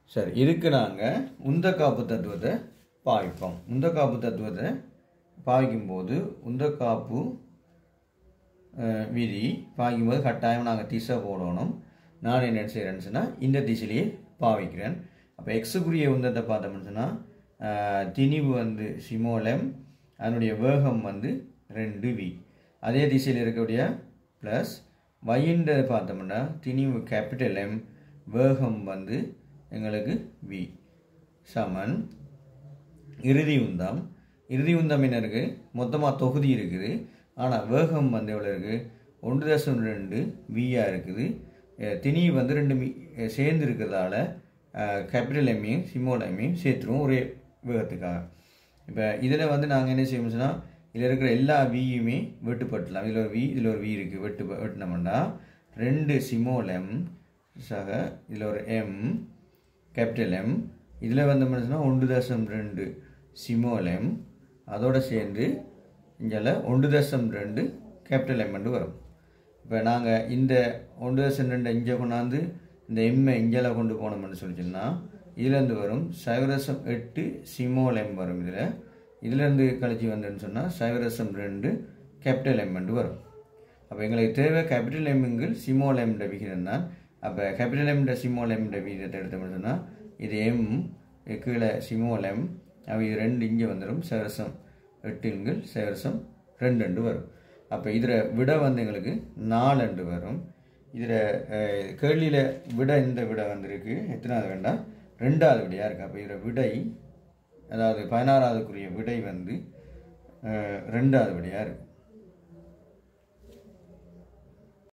சரி இதுக்கு நாங்கள் உந்த காப்பு தத்துவத்தை பாவிப்போம் உந்த காப்பு தத்துவத்தை பாவிக்கும்போது உந்த காப்பு அஹ், விதி பாவிக்கும்போது கட்டாயம் நாங்கள் திசை போடணும் நான் என்ன செய்கிறேன்னு சொன்னால் இந்த திசையிலேயே பாவிக்கிறேன் அப்போ எக்ஸுக்குரிய உந்தத்தை பார்த்தோம்னு சொன்னால் திணிவு வந்து சிமோலம் அதனுடைய வேகம் வந்து ரெண்டு வி அதே திசையில் இருக்கக்கூடிய ப்ளஸ் வைன்ற பார்த்தோம்னா திணிவு கேபிட்டல் எம் வேகம் வந்து எங்களுக்கு வி சமன் இறுதி உந்தம் இறுதி உந்தம் என்ன இருக்குது மொத்தமாக தொகுதி இருக்குது ஆனால் வேகம் வந்து எவ்வளோ இருக்குது ஒன்று தசம் ரெண்டு வியாக இருக்குது அஹ் திணி வந்து ரெண்டு மீ அஹ் சேர்ந்து இருக்கிறதால கேபிட்டல் எம்மையும் சிம்மோல் எம்மையும் சேர்த்துருவோம் ஒரே வேகத்துக்காக இப்போ இதில் வந்து நாங்கள் என்ன செய்யணும் சொன்னால் இதில் இருக்கிற எல்லா வியுமே வெட்டுப்பட்டுலாம் இதில் ஒரு வி இதில் ஒரு வி இருக்குது வெட்டு வெட்டினோம்னா ரெண்டு சிமோல் எம் சக இதில் ஒரு எம் கேபிட்டல் எம் இதில் வந்து சொன்னால் ஒன்று தசம் ரெண்டு சிமோல் எம் அதோட சேர்ந்து இங்கே ஒன்று தசம் ரெண்டு கேபிட்டல் எம் வரும் இப்போ நாங்கள் இந்த ஒன்று தசம் ரெண்டு இங்கே கொண்டாந்து இந்த எம்மை இங்கெல்லாம் கொண்டு போனோம்னு சொல்லிச்சுன்னா இதுலேருந்து வரும் சைவரசம் எட்டு சிமோல் எம் வரும் இதில் இதுலேருந்து கழிச்சு வந்தேன்னு சொன்னால் சைவரசம் ரெண்டு கேபிட்டல் எம் வரும் அப்போ எங்களுக்கு தேவை கேபிட்டல் எம்முங்கள் சிமோல் எம் விகிதம் தான் அப்போ கேபிட்டல் எம் சிமோல் எம் விகிதத்தை எடுத்தோம்னு சொன்னால் இது எம் கீழே சிமோல் எம் அவை இது ரெண்டு இங்கே வந்துடும் சேரசம் எட்டுங்கள் சேரசம் ரெண்டு ரெண்டு வரும் அப்போ இதில் விட வந்து எங்களுக்கு நாலு ரெண்டு வரும் இதில் கேள்வியில் விட இந்த விட வந்திருக்கு எத்தனாவது வேண்டாம் ரெண்டாவது விடையாக இருக்குது அப்போ இதில் விடை அதாவது பதினாறாவதுக்குரிய விடை வந்து அஹ், ரெண்டாவது விடையாக இருக்குது